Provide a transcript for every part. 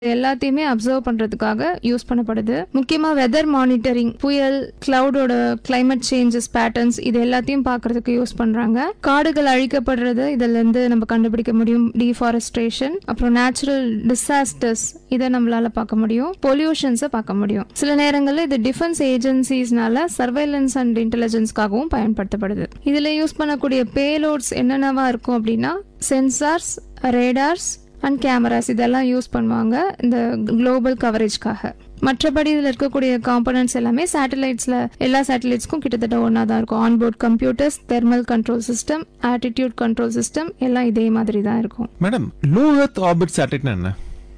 எல்லாத்தையுமே அப்சர்வ் பண்றதுக்காக யூஸ் பண்ணப்படுது முக்கியமா வெதர் மானிட்டரிங் புயல் கிளவுடோட climate சேஞ்சஸ் பேட்டர்ன்ஸ் இது எல்லாத்தையும் பார்க்கறதுக்கு யூஸ் பண்றாங்க காடுகள் அழிக்கப்படுறது இதுல இருந்து நம்ம கண்டுபிடிக்க முடியும் டீஃபாரஸ்ட்ரேஷன் அப்புறம் நேச்சுரல் டிசாஸ்டர்ஸ் இதை நம்மளால பார்க்க முடியும் பொல்யூஷன்ஸை பார்க்க முடியும் சில நேரங்களில் இது டிஃபென்ஸ் ஏஜென்சிஸ்னால சர்வைலன்ஸ் அண்ட் இன்டெலிஜென்ஸ்க்காகவும் பயன்படுத்தப்படுது இதுல யூஸ் பண்ணக்கூடிய பேலோட்ஸ் என்னென்னவா இருக்கும் அப்படின்னா சென்சார்ஸ் ரேடார்ஸ் அண்ட் கேமராஸ் இதெல்லாம் யூஸ் பண்ணுவாங்க இந்த குளோபல் கவரேஜ்க்காக மற்றபடி இதில் இருக்கக்கூடிய காம்பனன்ட்ஸ் எல்லாமே சேட்டலைட்ஸில் எல்லா சேட்டலைட்ஸ்க்கும் கிட்டத்தட்ட ஒன்றா தான் இருக்கும் onboard computers thermal control system attitude control system எல்லாம் இதே மாதிரி தான் இருக்கும் மேடம் லோ எர்த் ஆர்பிட் சேட்டலைட்னா என்ன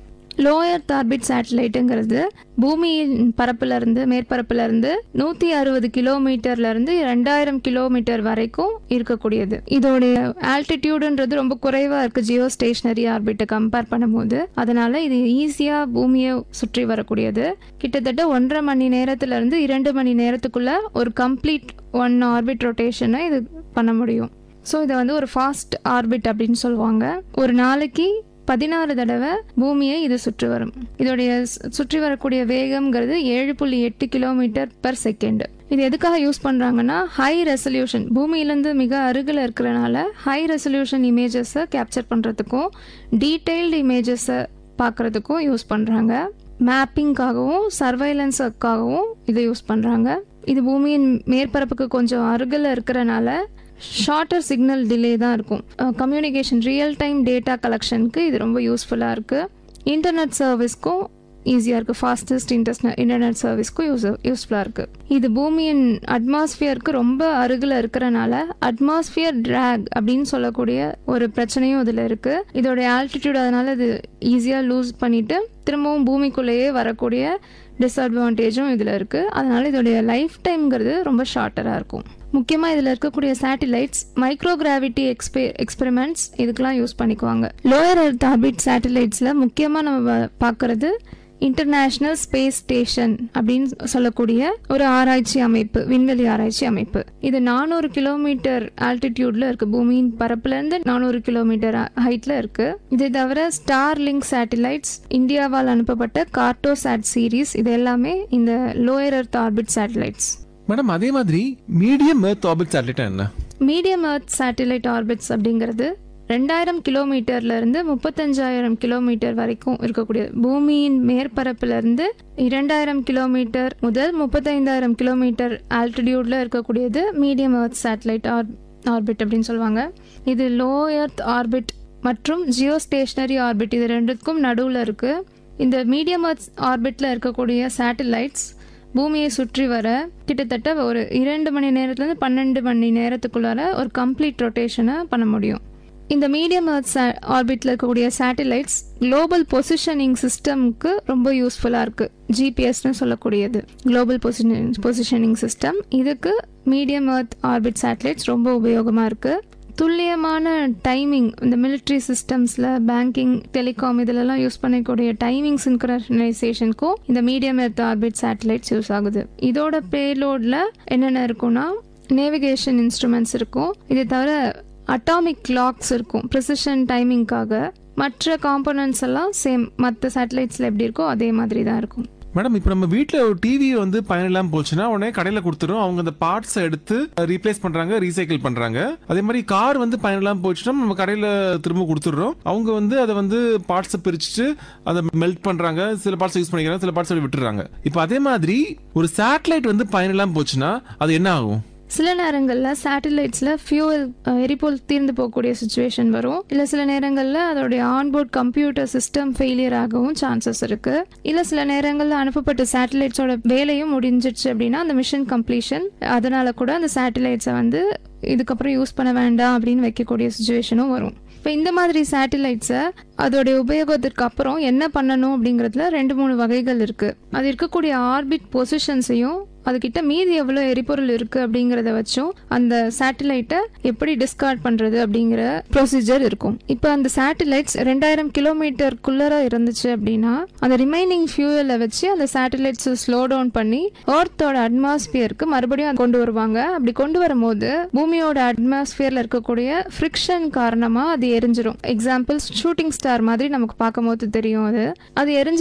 லோயர் ஆர்பிட் சேட்டலைட்டுங்கிறது பூமியின் பரப்புல இருந்து மேற்பரப்புல இருந்து நூத்தி அறுபது கிலோமீட்டர்ல இருந்து ரெண்டாயிரம் கிலோமீட்டர் வரைக்கும் இருக்கக்கூடியது இதோடைய ஆல்டிடியூடுன்றது ரொம்ப குறைவா இருக்கு ஜியோ ஸ்டேஷனரி ஆர்பிட்டை கம்பேர் பண்ணும்போது அதனால இது ஈஸியா பூமியை சுற்றி வரக்கூடியது கிட்டத்தட்ட ஒன்றரை மணி நேரத்துல இருந்து இரண்டு மணி நேரத்துக்குள்ள ஒரு கம்ப்ளீட் ஒன் ஆர்பிட் ரொட்டேஷனை இது பண்ண முடியும் ஸோ இதை வந்து ஒரு ஃபாஸ்ட் ஆர்பிட் அப்படின்னு சொல்லுவாங்க ஒரு நாளைக்கு பதினாறு தடவை பூமியை இது சுற்றி வரும் இதோடைய சு- சுற்றி வரக்கூடிய வேகம்ங்கிறது ஏழு புள்ளி எட்டு கிலோமீட்டர் பெர் செகண்ட் இது எதுக்காக யூஸ் பண்றாங்கன்னா ஹை ரெசல்யூஷன் பூமியிலேருந்து மிக அருகில் இருக்கிறனால ஹை ரெசல்யூஷன் இமேஜஸை கேப்சர் பண்றதுக்கும் டீடைல்டு இமேஜஸை பார்க்கறதுக்கும் யூஸ் பண்றாங்க மேப்பிங்காகவும் சர்வைலன்ஸுக்காகவும் இதை யூஸ் பண்றாங்க இது பூமியின் மேற்பரப்புக்கு கொஞ்சம் அருகில் இருக்கிறனால ஷார்ட்டர் சிக்னல் டிலே தான் இருக்கும் கம்யூனிகேஷன் ரியல் டைம் டேட்டா கலெக்ஷனுக்கு இது ரொம்ப யூஸ்ஃபுல்லாக இருக்குது இன்டர்நெட் சர்வீஸ்க்கும் ஈஸியாக இருக்குது ஃபாஸ்டஸ்ட் இன்டர்ஸ்ன இன்டர்நெட் சர்வீஸ்க்கும் யூஸ் யூஸ்ஃபுல்லாக இருக்குது இது பூமியின் அட்மாஸ்பியருக்கு ரொம்ப அருகில் இருக்கிறனால அட்மாஸ்பியர் ட்ராக் அப்படின்னு சொல்லக்கூடிய ஒரு பிரச்சனையும் இதில் இருக்குது இதோடைய ஆல்டிடியூட் அதனால இது ஈஸியாக லூஸ் பண்ணிட்டு திரும்பவும் பூமிக்குள்ளேயே வரக்கூடிய டிஸ்அட்வான்டேஜும் இதில் இருக்குது அதனால இதோடைய லைஃப் டைம்ங்கிறது ரொம்ப ஷார்ட்டராக இருக்கும் முக்கியமாக இதில் இருக்கக்கூடிய சேட்டிலைட்ஸ் மைக்ரோ கிராவிட்டி எக்ஸ்பெ எக்ஸ்பெரிமெண்ட்ஸ் இதுக்கெல்லாம் யூஸ் பண்ணிக்குவாங்க லோயர் எர்த் ஆர்பிட் சேட்டிலைட்ஸில் முக்கியமாக நம்ம பார்க்குறது இன்டர்நேஷ்னல் ஸ்பேஸ் ஸ்டேஷன் அப்படின்னு சொல்லக்கூடிய ஒரு ஆராய்ச்சி அமைப்பு விண்வெளி ஆராய்ச்சி அமைப்பு இது நானூறு கிலோமீட்டர் ஆல்டிடியூட்ல இருக்கு பூமியின் பரப்புல இருந்து நானூறு கிலோமீட்டர் ஹைட்ல இருக்கு இதை தவிர ஸ்டார் லிங்க் சேட்டிலைட்ஸ் இந்தியாவால் அனுப்பப்பட்ட கார்டோசாட் சீரிஸ் இது எல்லாமே இந்த lower earth orbit satellites madam அதே மாதிரி மீடியம் எர்த் ஆர்பிட் சேட்டலைட்னா என்ன மீடியம் எர்த் சேட்டிலைட் ஆர்பிட்ஸ் அப்படிங்கிறது ரெண்டாயிரம் கிலோமீட்டர்ல இருந்து முப்பத்தஞ்சாயிரம் கிலோமீட்டர் வரைக்கும் இருக்கக்கூடிய பூமியின் மேற்பரப்புல இருந்து இரண்டாயிரம் கிலோமீட்டர் முதல் முப்பத்தைந்தாயிரம் கிலோமீட்டர் ஆல்டிடியூட்ல இருக்கக்கூடியது மீடியம் எர்த் சேட்டலைட் ஆர்பிட் அப்படின்னு சொல்லுவாங்க இது லோ எர்த் ஆர்பிட் மற்றும் ஜியோ ஸ்டேஷனரி ஆர்பிட் இது ரெண்டுக்கும் நடுவில் இருக்கு இந்த மீடியம் எர்த் ஆர்பிட்ல இருக்கக்கூடிய சேட்டலைட்ஸ் பூமியை சுற்றி வர கிட்டத்தட்ட ஒரு இரண்டு மணி நேரத்துலேருந்து பன்னெண்டு மணி நேரத்துக்குள்ளார ஒரு கம்ப்ளீட் ரொட்டேஷனை பண்ண முடியும் இந்த மீடியம் எர்த் ஆர்பிட்ல இருக்கக்கூடிய சேட்டலைட்ஸ் குளோபல் பொசிஷனிங் சிஸ்டம்க்கு ரொம்ப யூஸ்ஃபுல்லாக இருக்கு ஜிபிஎஸ்னு சொல்லக்கூடியது குளோபல் பொசிஷனிங் பொசிஷனிங் சிஸ்டம் இதுக்கு மீடியம் எர்த் ஆர்பிட் சேட்டலைட்ஸ் ரொம்ப உபயோகமாக இருக்கு துல்லியமான டைமிங் இந்த military சிஸ்டம்ஸில் பேங்கிங் டெலிகாம் இதிலெல்லாம் யூஸ் பண்ணக்கூடிய டைமிங் சின்க்ரனைசேஷனுக்கும் இந்த medium earth orbit satellites use ஆகுது இதோட பேலோடில் என்னென்ன இருக்கும்னா நேவிகேஷன் இன்ஸ்ட்ருமெண்ட்ஸ் இருக்கும் இதை தவிர அட்டாமிக் கிளாக்ஸ் இருக்கும் ப்ரிசிஷன் டைமிங்காக மற்ற காம்போனன்ட்ஸ் எல்லாம் சேம் மற்ற சேட்டலைட்ஸில் எப்படி இருக்கோ அதே மாதிரி தான் இருக்கும் மேடம் இப்போ நம்ம வீட்டில் ஒரு டிவி வந்து பயன் இல்லாமல் போச்சுன்னா உடனே கடையில் கொடுத்துரும் அவங்க அந்த பார்ட்ஸை எடுத்து ரீப்ளேஸ் பண்ணுறாங்க ரீசைக்கிள் பண்ணுறாங்க அதே மாதிரி கார் வந்து பயன் இல்லாமல் போச்சுன்னா நம்ம கடையில் திரும்ப கொடுத்துட்றோம் அவங்க வந்து அதை வந்து பார்ட்ஸை பிரிச்சுட்டு அதை மெல்ட் பண்ணுறாங்க சில பார்ட்ஸ் யூஸ் பண்ணிக்கிறாங்க சில பார்ட்ஸ் விட்டுறாங்க இப்போ அதே மாதிரி ஒரு சேட்டலைட் வந்து பயன் இல்லாமல் போச்சுன்னா அது என்ன ஆகும் சில நேரங்களில் சேட்டலைட்ஸில் ஃபியூவல் எரிபொருள் தீர்ந்து போகக்கூடிய சுச்சுவேஷன் வரும் இல்லை சில நேரங்களில் அதோடைய ஆன்போர்ட் கம்ப்யூட்டர் சிஸ்டம் ஃபெயிலியர் ஆகவும் சான்சஸ் இருக்கு இல்லை சில நேரங்களில் அனுப்பப்பட்ட சேட்டலைட்ஸோட வேலையும் முடிஞ்சிடுச்சு அப்படின்னா அந்த மிஷன் கம்ப்ளீஷன் அதனால கூட அந்த சேட்டலைட்ஸை வந்து இதுக்கப்புறம் யூஸ் பண்ண வேண்டாம் அப்படின்னு வைக்கக்கூடிய சுச்சுவேஷனும் வரும் இப்போ இந்த மாதிரி சேட்டலைட்ஸை அதோடைய உபயோகத்திற்கு அப்புறம் என்ன பண்ணணும் அப்படிங்கிறதுல ரெண்டு மூணு வகைகள் இருக்கு அது இருக்கக்கூடிய ஆர்பிட் பொசிஷன்ஸையும் அதுகிட்ட மீதி எவ்வளோ எரிபொருள் இருக்கு அப்படிங்கிறத வச்சும் அந்த சேட்டலைட்டை எப்படி டிஸ்கார்ட் பண்றது அப்படிங்கிற ப்ரொசீஜர் இருக்கும் இப்போ அந்த சேட்டலைட்ஸ் ரெண்டாயிரம் கிலோமீட்டருக்குள்ளர இருந்துச்சு அப்படின்னா அந்த ரிமைனிங் ஃபியூவலை வச்சு அந்த சேட்டலைட்ஸ் ஸ்லோ டவுன் பண்ணி எர்த்தோட அட்மாஸ்பியருக்கு மறுபடியும் அதை கொண்டு வருவாங்க அப்படி கொண்டு வரும்போது பூமியோட அட்மாஸ்பியர்ல இருக்கக்கூடிய ஃப்ரிக்ஷன் காரணமா அது எரிஞ்சிரும் எக்ஸாம்பிள் ஷூட்டிங் ஸ்டார் மாதிரி நமக்கு பார்க்கும்போது தெரியும் அது அது எரிஞ்ச